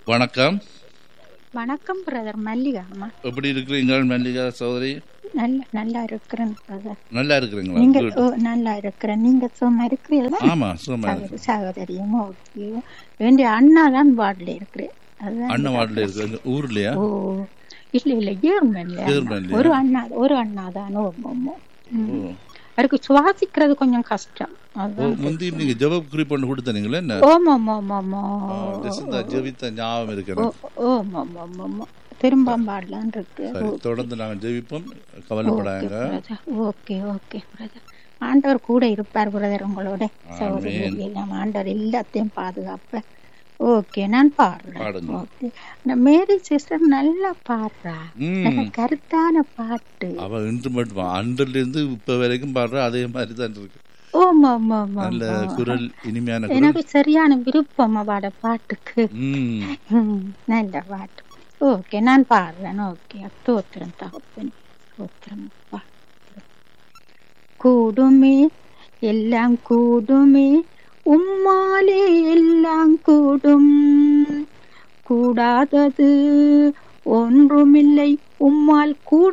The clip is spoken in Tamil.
வணக்கம் வணக்கம் பிரதர் மல்லிகா அம்மா எப்படி இருக்கிறீங்க மல்லிகா சௌதரி நல்ல நல்லா இருக்கிறேன் பிரதர் நல்லா இருக்கிறீங்களா நீங்க Good. ஓ, நல்லா இருக்கிறேன் நீங்க சும்மா இருக்கிறீங்களா ஆமா சும்மா இருக்கு. சகோதரியும் ஓகே வேண்டிய அண்ணா தான் வார்டில் இருக்கிறேன் அதுதான் அண்ணன் வார்டில் இருக்கிற ஊர்லயா ஓ இல்ல இல்ல ஜெர்மன்ல ஜெர்மன்லயா? ஒரு அண்ணா ஒரு அண்ணா தான் ஓமோ ஓ. அவருக்கு சுவாசிக்கிறது கொஞ்சம் கஷ்டம் ஓ, அதுதான் முந்தி நீங்க ஜெப குறிப்பு கொடுத்தனீங்களே என்ன ஓமம் ஓமம் ஆ, ஜெசிந்தா ஜெபித்த ஞாபகம் இருக்கு எனக்கு. ஓமம் ஓமம் திரும்ப பாடலான் இருக்கு சரி தொடர்ந்து நாங்க ஜெபிப்போம் கவலைப்படாங்க ஓகே ஓகே பிரதர் ஆண்டவர் கூட இருப்பார் பிரதர் உங்களோட சகோதரி எல்லாம் ஆண்டவர் எல்லாத்தையும் பாதுகாப்ப ஓகே நான் பாடுறேன் பாடுங்க. ஓகே நான் மேரி சிஸ்டர் நல்லா பாடுறா ம். நல்ல கருத்தான பாட்டு அவ இன்று மட்டும் அன்றில இருந்து இப்ப வரைக்கும் பாடுற அதே மாதிரி தான் இருக்கு ஓமா ஆமா ஆமா நல்ல குரல் இனிமையான குரல் எனக்கு சரியான விருப்பம் அவட பாட்டுக்கு ம் ம், நல்ல பாட்டு ஓகே நான் பாடுறேன் ஓகே தோத்திரம் தகப்பன் தோத்திரம் அப்பா. கூடுமே எல்லாம் கூடுமே உம்மாலே எல்லாம் கூடும் கூடாதது ஒன்றுமில்லை உம்மால் கூட